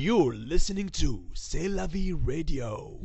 You're listening to C'est la vie radio.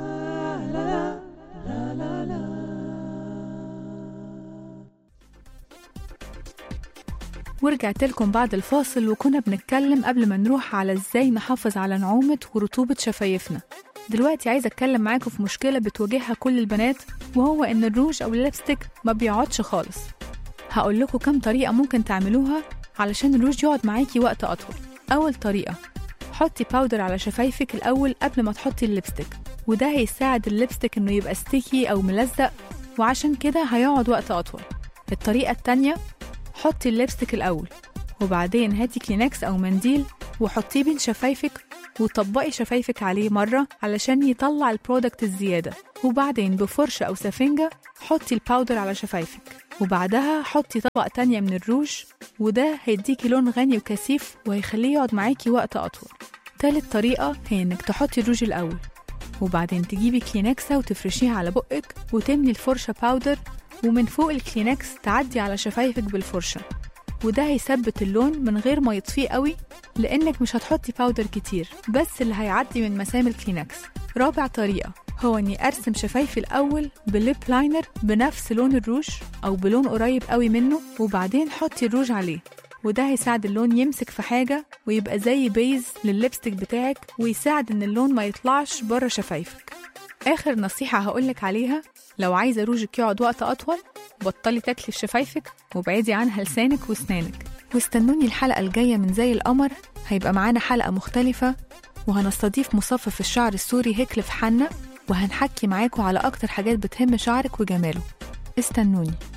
ورجعت لكم بعد الفاصل وكنا بنتكلم قبل ما نروح على ازاي نحافظ على نعومة ورطوبة شفايفنا دلوقتي عايزة اتكلم معاكم في مشكلة بتواجهها كل البنات وهو ان الروج او الليبستيك ما بيقعدش خالص هقول لكم كام طريقة ممكن تعملوها علشان الروج يقعد معاكي وقت أطول أول طريقة حطي باودر على شفايفك الأول قبل ما تحطي الليبستيك وده هيساعد الليبستيك إنه يبقى ستيكي أو ملزق وعشان كده هيقعد وقت أطول الطريقة التانية حطي الليبستيك الأول وبعدين هاتي كلينكس أو منديل وحطيه بين شفايفك وطبقي شفايفك عليه مرة علشان يطلع البرودكت الزيادة وبعدين بفرشة أو سفنجة حطي الباودر على شفايفك وبعدها حطي طبقة تانية من الروج وده هيديكي لون غني وكثيف وهيخليه يقعد معاكي وقت أطول تالت طريقة هي إنك تحطي الروج الأول وبعدين تجيبي كلينكسة وتفرشيها على بقك وتملي الفرشة باودر ومن فوق الكلينكس تعدي على شفايفك بالفرشة وده هيثبت اللون من غير ما يطفيه قوي لأنك مش هتحطي باودر كتير بس اللي هيعدي من مسام الكلينكس رابع طريقة هو إني أرسم شفايفي الأول بليب لاينر بنفس لون الروج أو بلون قريب قوي منه وبعدين حطي الروج عليه وده هيساعد اللون يمسك في حاجة ويبقى زي بيز للليبستيك بتاعك ويساعد إن اللون ما يطلعش بره شفايفك آخر نصيحة هقولك عليها لو عايزة روجك يقعد وقت أطول بطلي تاكلي في شفايفك وابعدي عنها لسانك واسنانك واستنوني الحلقة الجاية من زي القمر هيبقى معانا حلقة مختلفة وهنستضيف مصفف الشعر السوري هيكلف حنا وهنحكي معاكم على أكتر حاجات بتهم شعرك وجماله استنوني